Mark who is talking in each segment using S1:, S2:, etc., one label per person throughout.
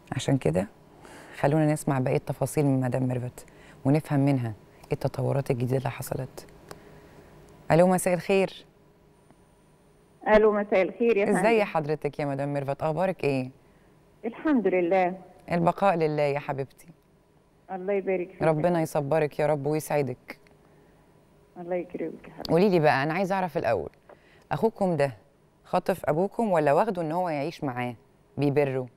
S1: عشان كده خلونا نسمع بقيه تفاصيل من مدام ميرفت ونفهم منها ايه التطورات الجديده اللي حصلت الو مساء الخير
S2: الو مساء الخير يا فندم
S1: ازاي حضرتك يا مدام ميرفت اخبارك ايه
S2: الحمد لله
S1: البقاء لله يا حبيبتي
S2: الله يبارك فيك
S1: ربنا يصبرك يا رب ويسعدك
S2: الله يكرمك يا حبيبي
S1: قولي لي بقى انا عايزه اعرف الاول اخوكم ده خاطف ابوكم ولا واخده ان هو يعيش معاه بيبره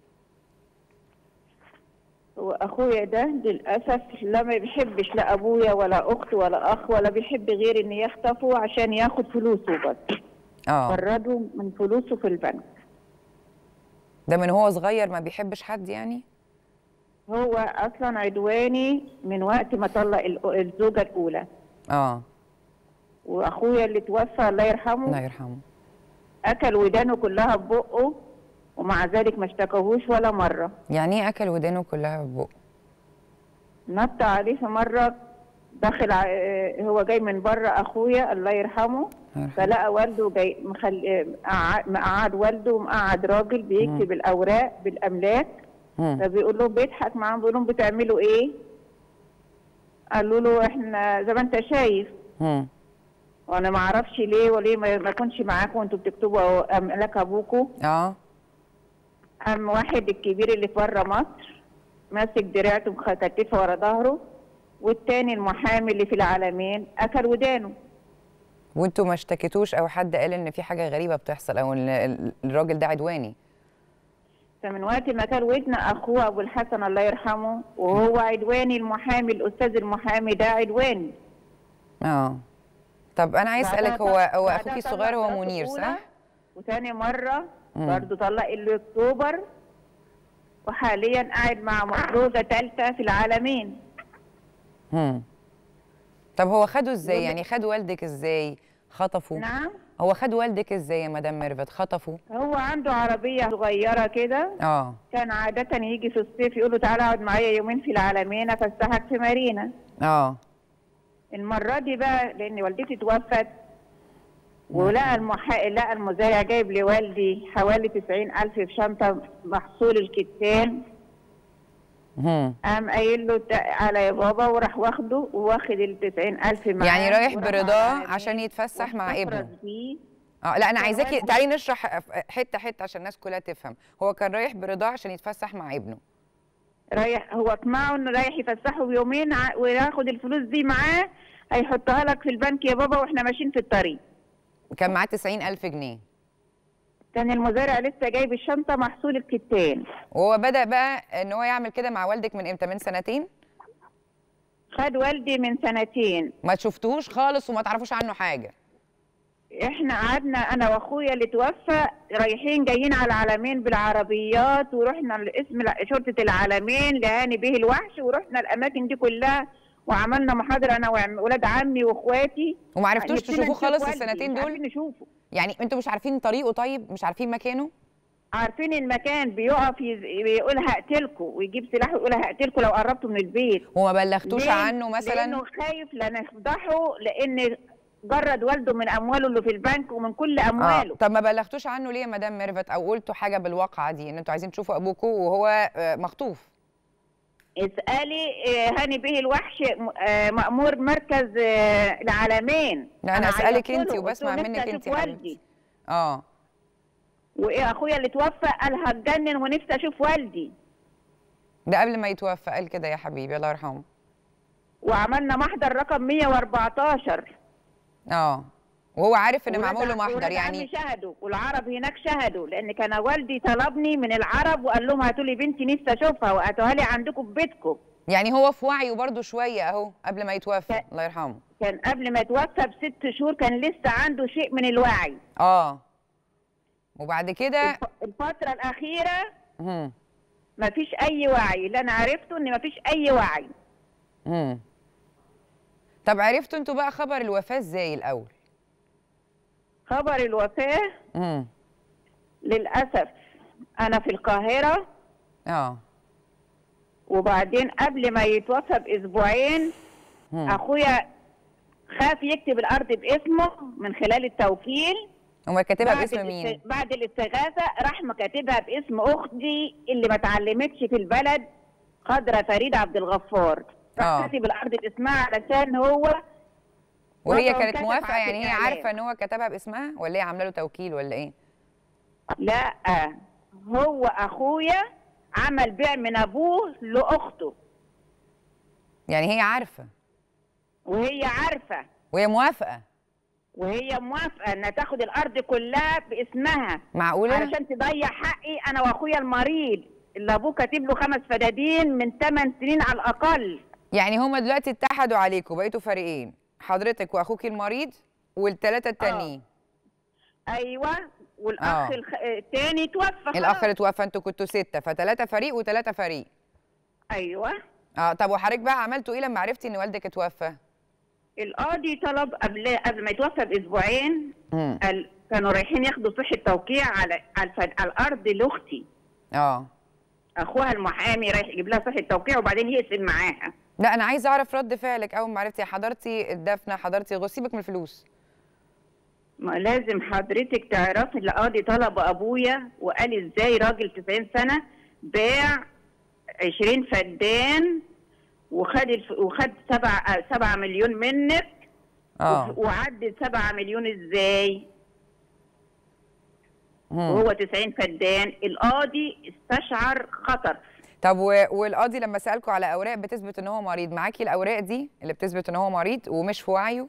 S2: واخويا ده للاسف لا ما بيحبش لا ابويا ولا اخت ولا اخ ولا بيحب غير ان يخطفه عشان ياخد فلوسه بس
S1: اه
S2: فرده من فلوسه في البنك
S1: ده من هو صغير ما بيحبش حد يعني
S2: هو اصلا عدواني من وقت ما طلق ال- الزوجه الاولى
S1: اه
S2: واخويا اللي توفى الله يرحمه
S1: الله يرحمه
S2: اكل ودانه كلها ببقه ومع ذلك ما اشتكاهوش ولا مره
S1: يعني ايه اكل ودانه كلها ببقه
S2: نط عليه في مره دخل ع- آه، هو جاي من بره اخويا الله يرحمه
S1: الله يرحمه.
S2: فلقى والده جاي مخل... آه، مقع- مقعد والده ومقعد راجل بيكتب الاوراق بالاملاك
S1: مم.
S2: فبيقول لهم بيضحك معاهم بيقول لهم بتعملوا ايه؟ قالوا له احنا زي ما انت شايف
S1: مم.
S2: وانا ما اعرفش ليه وليه ما ما اكونش معاكم وانتوا بتكتبوا املاك ابوكم
S1: اه
S2: قام واحد الكبير اللي في بره مصر ماسك دراعته مكتفه ورا ظهره والتاني المحامي اللي في العالمين اكل ودانه
S1: وانتوا ما اشتكيتوش او حد قال ان في حاجه غريبه بتحصل او ان ال- الراجل ده عدواني
S2: فمن وقت ما كان ودن اخوه ابو الحسن الله يرحمه وهو عدواني المحامي الاستاذ المحامي ده عدواني
S1: اه طب انا عايز
S2: بعدها
S1: اسالك هو
S2: طلق-
S1: هو
S2: بعدها
S1: اخوكي
S2: طلق
S1: الصغير هو
S2: مراته
S1: منير
S2: الأولى،
S1: صح
S2: وتاني مرة
S1: مم.
S2: برضه طلق اللي اكتوبر وحاليا قاعد مع مفروضة تالتة في العالمين
S1: مم. طب هو خده ازاي
S2: يقول-
S1: يعني خد والدك ازاي خطفه
S2: نعم
S1: هو خد والدك ازاي يا مدام ميرفت خطفه
S2: هو عنده عربية صغيرة كده
S1: اه
S2: كان عادة يجي في الصيف يقول له تعالى اقعد معايا يومين في العالمين افسحك في مارينا
S1: اه
S2: المرة دي بقى لأن والدتي توفت ولقى المحا... لقى المزارع جايب لوالدي حوالي تسعين ألف في شنطة محصول الكتان
S1: مم.
S2: قام قايل له تعالى يا بابا وراح واخده وواخد ال 90000 معاه
S1: يعني رايح
S2: وراح
S1: برضاه
S2: على
S1: عشان يتفسح مع
S2: واستفرد
S1: ابنه
S2: بيه.
S1: اه لا انا
S2: كان
S1: عايزاكي
S2: والدي-
S1: تعالي نشرح حته حته عشان الناس كلها تفهم هو كان رايح برضاه عشان يتفسح مع ابنه
S2: رايح هو اقنعه انه رايح يفسحه بيومين ع- وياخد الفلوس دي معاه هيحطها لك في البنك يا بابا واحنا ماشيين في الطريق
S1: كان معاه 90000 جنيه
S2: كان المزارع لسه جايب الشنطه محصول الكتان
S1: وهو بدا بقى ان هو يعمل كده مع والدك من امتى من سنتين
S2: خد والدي من سنتين
S1: ما تشوفتوش خالص وما تعرفوش عنه حاجه
S2: احنا قعدنا انا واخويا اللي توفى رايحين جايين على العلمين بالعربيات ورحنا لاسم الع- شرطه العلمين لهاني به الوحش ورحنا الاماكن دي كلها وعملنا محاضره انا وولاد عمي واخواتي
S1: وما عرفتوش
S2: نفسنا
S1: تشوفوه
S2: نشوف
S1: خالص
S2: والدي،
S1: السنتين
S2: مش
S1: دول
S2: عارفين نشوفه
S1: يعني انتوا مش عارفين طريقه طيب مش عارفين مكانه
S2: عارفين المكان بيقف يز- يقول هقتلكوا ويجيب سلاح ويقول هقتلكوا لو قربتوا من البيت
S1: وما بلغتوش
S2: ليه؟
S1: عنه مثلا
S2: لانه خايف لا نفضحه لان جرد والده من امواله اللي في البنك ومن كل
S1: اه
S2: امواله
S1: طب ما بلغتوش عنه ليه يا مدام ميرفت او قلتوا حاجه بالواقعه دي ان انتوا عايزين تشوفوا ابوكوا وهو آه، مخطوف
S2: اسالي آه، هاني به الوحش م- آه، مأمور مركز آه، العالمين
S1: لا انا
S2: عيطت
S1: اسالك
S2: له،
S1: انت
S2: قلت
S1: وبسمع
S2: له نفسي
S1: منك
S2: أشوف
S1: انت يا
S2: والدي
S1: حبيبتي اه
S2: وايه اخويا اللي توفى قال هتجنن ونفسي اشوف والدي
S1: ده قبل ما يتوفى قال كده يا حبيبي الله يرحمه
S2: وعملنا محضر رقم 114
S1: اه وهو عارف ان
S2: ولاد
S1: معمول له
S2: عم-
S1: محضر
S2: ولاد عمي
S1: يعني
S2: شهدوا والعرب هناك شهدوا لان كان والدي طلبني من العرب وقال لهم هاتوا لي بنتي نفسي اشوفها وهاتوها لي عندكم في بيتكم
S1: يعني هو في وعيه برضه شويه اهو قبل ما يتوفى
S2: ك-
S1: الله يرحمه
S2: كان قبل ما يتوفى بست شهور كان لسه عنده شيء من الوعي
S1: اه وبعد كده
S2: الف- الفترة الأخيرة
S1: مم.
S2: مفيش أي وعي اللي أنا عرفته إن مفيش أي وعي
S1: مم. طب عرفتوا انتوا بقى خبر الوفاه ازاي الاول
S2: خبر الوفاة
S1: امم
S2: للأسف أنا في القاهرة
S1: اه
S2: وبعدين قبل ما يتوفى بأسبوعين
S1: مم.
S2: أخويا خاف يكتب الأرض باسمه من خلال التوكيل
S1: امال كاتبها
S2: بعد
S1: باسم
S2: الاست-
S1: مين
S2: بعد الاستغاثه راح مكاتبها باسم اختي اللي ما اتعلمتش في البلد خضرة فريد عبد الغفار راح
S1: آه.
S2: كاتب الارض باسمها علشان هو
S1: وهي
S2: وطن
S1: كانت
S2: كتب
S1: موافقه
S2: على
S1: يعني هي
S2: الإعلام.
S1: عارفه ان هو كتبها باسمها ولا هي عامله له توكيل ولا ايه
S2: لا هو اخويا عمل بيع من ابوه لاخته
S1: يعني هي عارفه
S2: وهي عارفه
S1: وهي موافقه
S2: وهي موافقه انها تاخد الارض كلها باسمها
S1: معقوله
S2: علشان تضيع حقي انا واخويا المريض اللي ابوه كاتب له خمس فدادين من ثمان سنين على الاقل
S1: يعني هما دلوقتي اتحدوا عليكم بقيتوا فريقين حضرتك واخوك المريض والثلاثه التانيين
S2: ايوه والاخ
S1: آه.
S2: الخ... التاني توفى خلاص.
S1: الاخ اللي توفى انتوا كنتوا سته فثلاثه فريق وثلاثه فريق
S2: ايوه
S1: اه طب وحضرتك بقى عملتوا ايه لما عرفتي ان والدك اتوفى
S2: القاضي طلب قبل قبل ما يتوفى باسبوعين
S1: امم
S2: قال كانوا رايحين ياخدوا صحه توقيع على على, الفد... على الارض لاختي
S1: اه
S2: اخوها المحامي رايح يجيب لها صحه توقيع وبعدين يقسم معاها
S1: لا انا عايزه اعرف رد فعلك اول ما عرفتي حضرتي الدفنه حضرتي غسل سيبك من الفلوس
S2: ما لازم حضرتك تعرفي اللي قاضي طلب ابويا وقال ازاي راجل 90 سنه باع 20 فدان وخد الف... وخد 7 7 مليون منك
S1: اه
S2: وعدد 7 مليون ازاي
S1: مم.
S2: وهو 90 فدان القاضي استشعر خطر
S1: طب و... والقاضي لما سالكوا على اوراق بتثبت ان هو مريض معاكي الاوراق دي اللي بتثبت ان هو مريض ومش في وعيه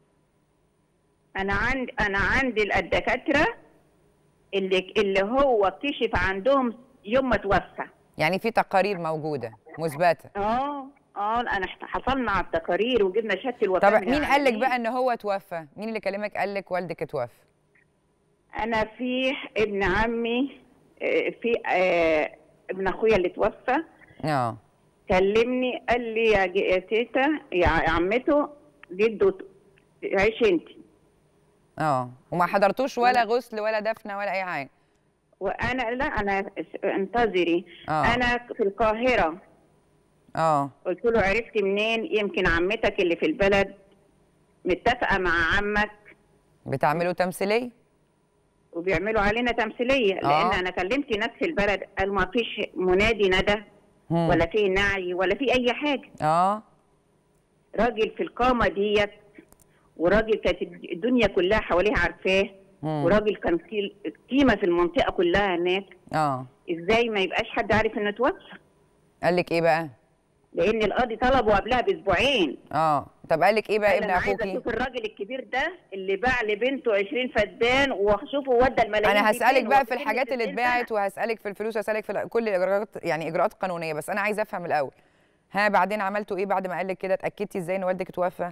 S2: انا عند انا عندي الدكاتره اللي اللي هو كشف عندهم يوم ما توفى
S1: يعني في تقارير موجوده مثبته
S2: اه اه انا احنا حصلنا على التقارير وجبنا شهاده الوفاه
S1: طب
S2: من
S1: مين قال لك
S2: العيانين.
S1: بقى ان هو توفى مين اللي كلمك قال لك والدك اتوفى
S2: انا في ابن عمي آه، في آه، ابن اخويا اللي توفى
S1: اه
S2: كلمني قال لي يا ج- يا تيتا يا عمته جده ت- عيش انت
S1: اه وما حضرتوش ولا غسل ولا دفنه ولا اي حاجه
S2: وانا لا انا اس- انتظري
S1: آه.
S2: انا في القاهره
S1: اه
S2: قلت له عرفت منين يمكن عمتك اللي في البلد متفقه مع عمك
S1: بتعملوا تمثيليه
S2: وبيعملوا علينا تمثيليه لان
S1: آه.
S2: انا كلمت ناس في البلد قالوا ما فيش منادي ندى
S1: مم.
S2: ولا في نعي ولا في اي حاجه
S1: اه
S2: راجل في القامه ديت وراجل كانت الدنيا كلها حواليه عارفاه
S1: مم.
S2: وراجل كان في قيمه في المنطقه كلها هناك
S1: اه
S2: ازاي ما يبقاش حد عارف انه توفى
S1: قال لك ايه بقى
S2: لان القاضي طلبه قبلها باسبوعين
S1: اه طب قال لك ايه بقى
S2: قال
S1: ابن
S2: انا عايزه
S1: اخوكي
S2: اشوف الراجل الكبير ده اللي باع لبنته 20 فدان واشوفه ودى الملايين
S1: انا
S2: دي
S1: هسالك
S2: فين
S1: بقى في
S2: وفين
S1: الحاجات اللي
S2: 60
S1: اتباعت
S2: سنة.
S1: وهسالك في الفلوس وهسالك في ال- كل الاجراءات يعني اجراءات قانونيه بس انا عايزه افهم الاول ها بعدين عملتوا ايه بعد ما قال لك كده اتاكدتي ازاي ان والدك توفى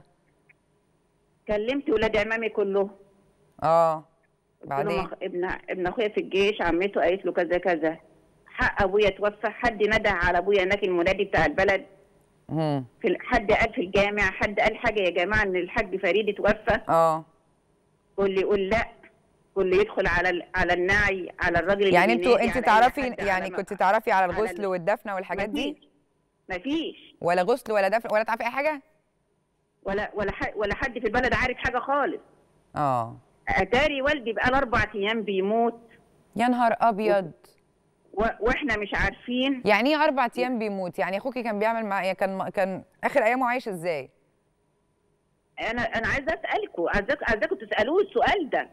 S2: كلمت ولاد عمامي كلهم
S1: اه
S2: قلت لهم
S1: بعدين
S2: أخ- ابن ابن اخويا في الجيش عمته قالت له كذا كذا حق ابويا توفى حد نده على ابويا هناك المنادي بتاع البلد
S1: امم
S2: في ال- حد قال في الجامع حد قال حاجه يا جماعه ان الحاج فريد توفى
S1: اه
S2: واللي يقول لا واللي يدخل على ال- على النعي على الراجل اللي
S1: يعني انتوا
S2: بينادي
S1: انت
S2: على أي
S1: تعرفي
S2: حد
S1: يعني
S2: على
S1: كنت تعرفي على
S2: على
S1: الغسل
S2: ال-
S1: والدفنه والحاجات دي
S2: مفيش مفيش
S1: ولا غسل ولا دفن ولا تعرفي اي حاجه
S2: ولا ولا ح- ولا حد في البلد عارف حاجه خالص
S1: اه
S2: اتاري والدي بقى اربع ايام بيموت
S1: يا نهار ابيض
S2: و... واحنا مش عارفين
S1: يعني ايه اربع ايام بيموت يعني اخوكي كان بيعمل معايا كان كان اخر ايامه عايش ازاي
S2: انا انا عايزه اسالكم عايزاكم عايزاكم تسالوه السؤال ده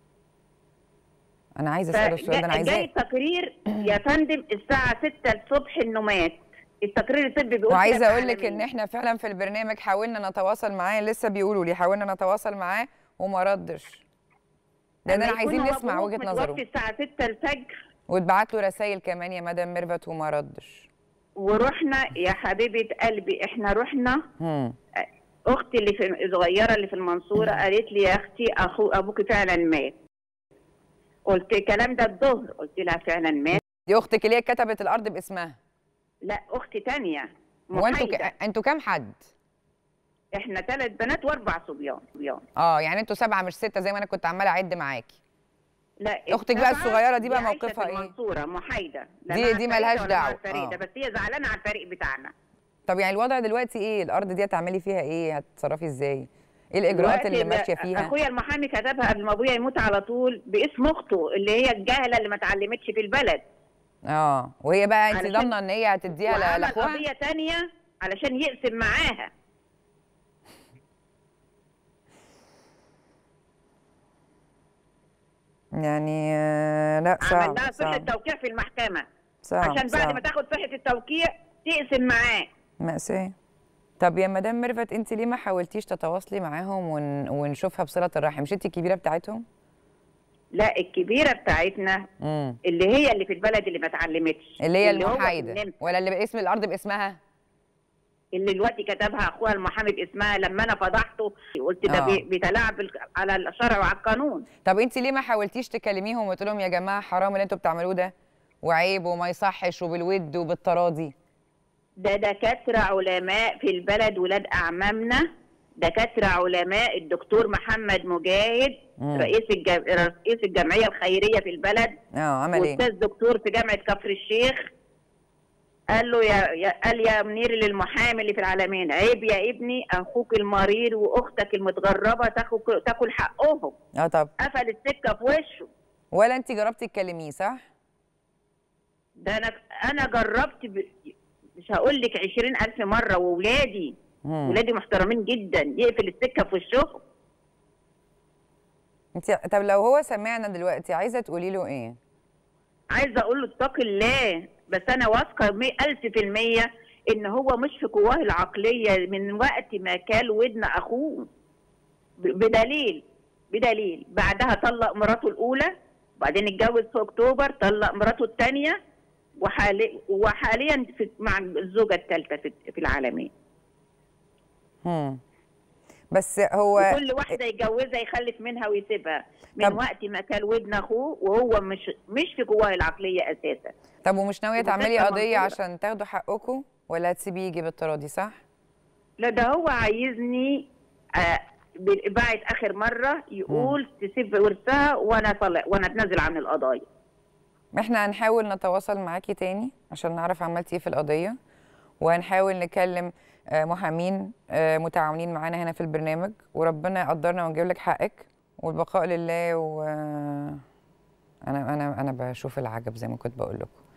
S1: انا عايزه اساله السؤال ده انا
S2: فجا- جاي
S1: عايزاه
S2: التقرير يا فندم الساعه 6 الصبح انه مات التقرير الطبي بيقول كده
S1: وعايزه
S2: في
S1: اقول لك ان
S2: العالمين.
S1: احنا فعلا في البرنامج حاولنا نتواصل معاه لسه بيقولوا لي حاولنا نتواصل معاه وما ردش لاننا
S2: لما
S1: عايزين
S2: يكون
S1: نسمع
S2: أبوه
S1: وجهه
S2: متوفي
S1: نظره
S2: الساعه 6 الفجر
S1: واتبعت له رسائل كمان يا مدام ميرفت وما ردش
S2: ورحنا يا حبيبه قلبي احنا رحنا
S1: هم.
S2: اختي اللي في الصغيره اللي في المنصوره قالت لي يا اختي اخو ابوك فعلا مات قلت الكلام ده الظهر قلت لها فعلا مات
S1: دي اختك اللي هي كتبت الارض باسمها
S2: لا اختي تانية
S1: هو انتوا
S2: محايدة.
S1: ك... انتوا كام حد
S2: احنا ثلاث بنات واربع صبيان صبيان
S1: اه يعني انتوا سبعه مش سته زي ما انا كنت عماله اعد معاكي
S2: لا
S1: أختك بقى
S2: السبعة
S1: الصغيرة دي بقى
S2: عايشة
S1: موقفها
S2: في
S1: إيه؟
S2: المنصورة محايدة لا
S1: دي-
S2: مع
S1: دي
S2: الفريدة
S1: ملهاش
S2: ولا
S1: دعوة.
S2: مع الفريدة
S1: آه.
S2: بس هي زعلانة على الفريق بتاعنا
S1: طب يعني الوضع دلوقتي ايه الارض دي هتعملي فيها ايه هتتصرفي ازاي ايه الاجراءات
S2: دلوقتي
S1: اللي ماشيه فيها
S2: اخويا المحامي كتبها قبل ما ابويا يموت على طول باسم اخته اللي هي الجاهله اللي ما اتعلمتش في البلد
S1: اه وهي بقى انت
S2: علشان-
S1: ضامنه ان هي هتديها ل-
S2: وعمل
S1: لاخوها
S2: قضيه تانية علشان يقسم معاها
S1: يعني آه، لا صعب
S2: عمل لها صحه
S1: صعب
S2: توقيع في المحكمه
S1: صعب
S2: عشان بعد
S1: صعب.
S2: ما تاخد صحه التوقيع تقسم معاه
S1: مأساة طب يا مدام ميرفت انت ليه ما حاولتيش تتواصلي معاهم ون... ونشوفها بصله الرحم مش انت الكبيره بتاعتهم
S2: لا الكبيره بتاعتنا
S1: امم
S2: اللي هي اللي في البلد اللي ما اتعلمتش
S1: اللي هي
S2: هو في
S1: المحايده
S2: النمسا.
S1: ولا اللي باسم الارض باسمها
S2: اللي دلوقتي كتبها اخوها المحامي باسمها لما انا فضحته قلت ده
S1: آه.
S2: بي- بيتلاعب بال- على الشرع وعلى القانون
S1: طب انت ليه ما حاولتيش تكلميهم وتقول لهم يا جماعه حرام اللي انتوا بتعملوه ده وعيب وما يصحش وبالود وبالتراضي
S2: ده دكاتره علماء في البلد ولاد اعمامنا دكاتره علماء الدكتور محمد مجاهد
S1: مم.
S2: رئيس الجم... رئيس الجمعيه الخيريه في البلد
S1: اه عمل ايه
S2: واستاذ دكتور في جامعه كفر الشيخ قال له يا, يا قال يا منير للمحامي اللي في العالمين عيب يا ابني اخوك المريض واختك المتغربه تاكل تاكل حقهم
S1: اه طب
S2: قفل السكه في وشه
S1: ولا انت جربتي تكلميه صح
S2: ده انا انا جربت ب... مش هقول لك 20000 مره واولادي
S1: مم.
S2: ولادي محترمين جدا يقفل السكه في وشهم
S1: انت طب لو هو سمعنا دلوقتي عايزه تقولي له ايه
S2: عايزه اقول له اتق الله بس انا واثقه مي- ألف في المية ان هو مش في قواه العقليه من وقت ما كال ودن اخوه ب- بدليل بدليل بعدها طلق مراته الاولى وبعدين اتجوز في اكتوبر طلق مراته الثانيه وحالي وحاليا في مع الزوجه الثالثه في, في العالمين
S1: مم. بس هو
S2: وكل واحده يتجوزها يخلف منها ويسيبها من
S1: طب-
S2: وقت ما كان ودن اخوه وهو مش مش في قواه العقليه اساسا
S1: طب ومش ناويه
S2: وبتبقى
S1: تعملي قضيه
S2: منصورة.
S1: عشان تاخدوا حقكم ولا هتسيبيه يجي بالتراضي صح
S2: لا ده هو عايزني آه، بالإباعة آخر مرة يقول تسيب ورثها وأنا طلع وأنا أتنازل عن القضايا
S1: احنا هنحاول نتواصل معاكي تاني عشان نعرف عملتي ايه في القضيه وهنحاول نكلم آه، محامين آه، متعاونين معانا هنا في البرنامج وربنا يقدرنا ونجيب لك حقك والبقاء لله و انا انا انا بشوف العجب زي ما كنت بقول لكم